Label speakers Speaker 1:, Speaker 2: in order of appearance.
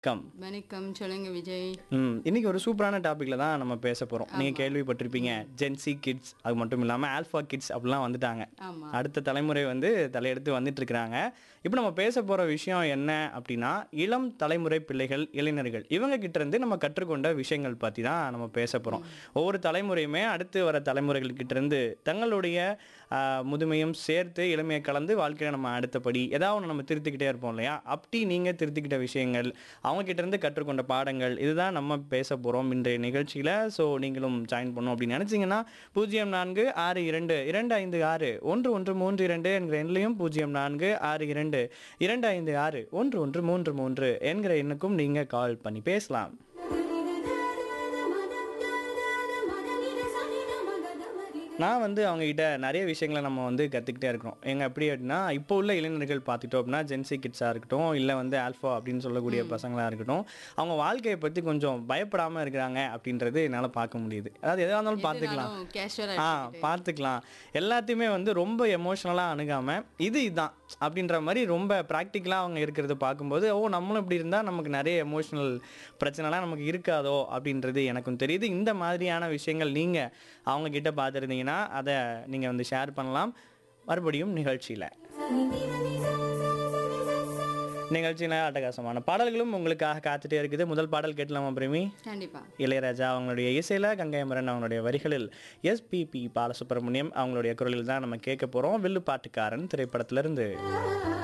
Speaker 1: come
Speaker 2: வணக்கம் சொல்லுங்க விஜய்
Speaker 1: ம் இன்னைக்கு ஒரு சூப்பரான டாபிக்ல தான் நம்ம பேச போறோம் நீங்க கேள்விப்பட்டிருப்பீங்க ஜென்சி கிட்ஸ் அது மட்டும் இல்லாம ஆல்ஃபா கிட்ஸ் அப்படிலாம் வந்துட்டாங்க
Speaker 2: ஆமா
Speaker 1: அடுத்த தலைமுறை வந்து தலையெடுத்து வந்துட்டு இருக்கிறாங்க இப்போ நம்ம பேச போற விஷயம் என்ன அப்படின்னா இளம் தலைமுறை பிள்ளைகள் இளைஞர்கள் இவங்க கிட்ட இருந்து நம்ம கற்றுக்கொண்ட விஷயங்கள் பத்தி தான் நம்ம பேச போறோம் ஒவ்வொரு தலைமுறையுமே அடுத்து வர தலைமுறைகள் கிட்ட இருந்து தங்களுடைய ஆஹ், முதுமையும் சேர்த்து இளமையை கலந்து வாழ்க்கையில நம்ம அடுத்தபடி ஏதாவது ஒன்று நம்ம திருத்திக்கிட்டே இருப்போம் இல்லையா அப்படி நீங்க திருத்திக்கிட்ட விஷயங்கள் அவங்க கிட்ட இருந்து கற்றுக்கொண்ட பாடங்கள் இதுதான் நம்ம பேச போறோம் இன்றைய நிகழ்ச்சியில ஸோ நீங்களும் ஜாயின் பண்ணும் அப்படின்னு நினைச்சீங்கன்னா பூஜ்ஜியம் நான்கு ஆறு இரண்டு இரண்டு ஐந்து ஆறு ஒன்று ஒன்று மூன்று இரண்டு என்கிற எண்ணிலையும் பூஜ்ஜியம் நான்கு ஆறு இரண்டு இரண்டு ஐந்து ஆறு ஒன்று ஒன்று மூன்று மூன்று என்கிற எண்ணுக்கும் நீங்க கால் பண்ணி பேசலாம் நான் வந்து அவங்க கிட்ட நிறைய விஷயங்களை நம்ம வந்து கற்றுக்கிட்டே இருக்கிறோம் எங்க எப்படி அப்படின்னா இப்போ உள்ள இளைஞர்கள் பார்த்துட்டோம் அப்படின்னா ஜென்சி கிட்ஸாக இருக்கட்டும் இல்லை வந்து ஆல்ஃபா அப்படின்னு சொல்லக்கூடிய பசங்களாக இருக்கட்டும் அவங்க வாழ்க்கையை பற்றி கொஞ்சம் பயப்படாமல் இருக்கிறாங்க அப்படின்றது என்னால் பார்க்க முடியுது அதாவது எதாக இருந்தாலும் பார்த்துக்கலாம்
Speaker 2: கேஷுவலா
Speaker 1: ஆ பார்த்துக்கலாம் எல்லாத்தையுமே வந்து ரொம்ப எமோஷ்னலாக அணுகாம இது இதுதான் அப்படின்ற மாதிரி ரொம்ப ப்ராக்டிக்கலாக அவங்க இருக்கிறத பார்க்கும்போது ஓ நம்மளும் இப்படி இருந்தால் நமக்கு நிறைய எமோஷ்னல் பிரச்சனைலாம் நமக்கு இருக்காதோ அப்படின்றது எனக்கும் தெரியுது இந்த மாதிரியான விஷயங்கள் நீங்கள் அவங்க கிட்ட பார்த்துருந்தீங்கன்னா அதை நீங்கள் வந்து ஷேர் பண்ணலாம் மறுபடியும் நிகழ்ச்சியில் நிகழ்ச்சியில் அட்டகாசமான பாடல்களும் உங்களுக்காக காத்துட்டே இருக்குது முதல் பாடல் கேட்கலாமா பிரேமி
Speaker 2: கண்டிப்பா
Speaker 1: இளையராஜா அவங்களுடைய இசையில் கங்கையமரன் அவங்களுடைய வரிகளில் எஸ்பிபி பாலசுப்ரமணியம் அவங்களுடைய குரலில் தான் நம்ம கேட்க போகிறோம் வில்லு பாட்டுக்காரன் திரைப்படத்திலிருந்து